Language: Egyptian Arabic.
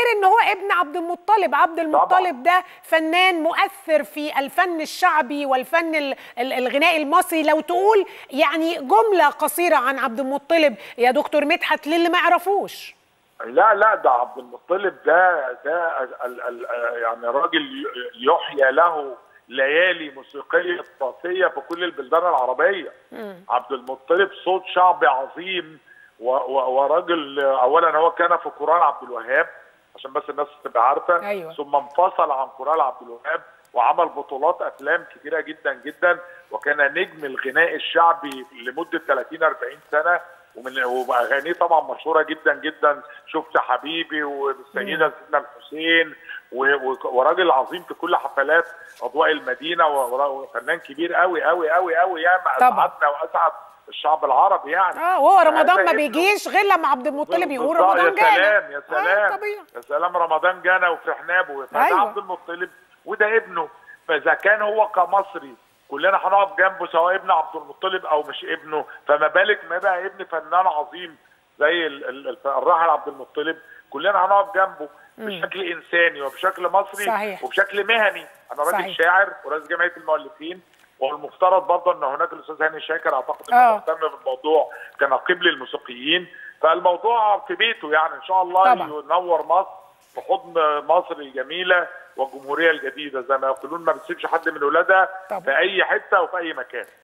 ان هو ابن عبد المطلب عبد المطلب ده فنان مؤثر في الفن الشعبي والفن ال- ال- الغنائي المصري لو تقول يعني جمله قصيره عن عبد المطلب يا دكتور مدحت للي ما يعرفوش لا لا ده عبد المطلب ده ده ال ال يعني راجل يحيى له ليالي موسيقيه طاسيه في كل البلدان العربيه عبد المطلب صوت شعبي عظيم و- و- وراجل اولا هو كان في قران عبد الوهاب عشان بس الناس تبقى عارفه أيوة. ثم انفصل عن قران عبد الوهاب وعمل بطولات افلام كتيره جدا جدا وكان نجم الغناء الشعبي لمده 30 40 سنه ومن واغانيه طبعا مشهوره جدا جدا شفت حبيبي والسيده سيدنا الحسين و- و- وراجل عظيم في كل حفلات اضواء المدينه و- وفنان كبير قوي قوي قوي قوي يعني طبعا. اسعدنا واسعد الشعب العربي يعني اه وهو رمضان هذا ما ابنه. بيجيش غير لما عبد المطلب يقول بالظبط. رمضان يا جانا سلام يا سلام آه طبيعي يا سلام رمضان جانا وفرحنا به فده أيوة. عبد المطلب وده ابنه فاذا كان هو كمصري كلنا هنقف جنبه سواء ابن عبد المطلب او مش ابنه فما بالك ما بقى ابن فنان عظيم زي ال- ال- ال- الراحل عبد المطلب كلنا هنقف جنبه بشكل انساني وبشكل مصري صحيح. وبشكل مهني انا راجل صحيح. شاعر ورئيس جمعيه المؤلفين والمفترض برضه ان هناك الاستاذ هاني شاكر اعتقد آه. انه مهتم بالموضوع كنقيب للموسيقيين فالموضوع في بيته يعني ان شاء الله طبعا. ينور مصر في حضن مصر الجميله والجمهوريه الجديده زي ما يقولون ما بتسيبش حد من ولادها طبعا. في اي حته وفي اي مكان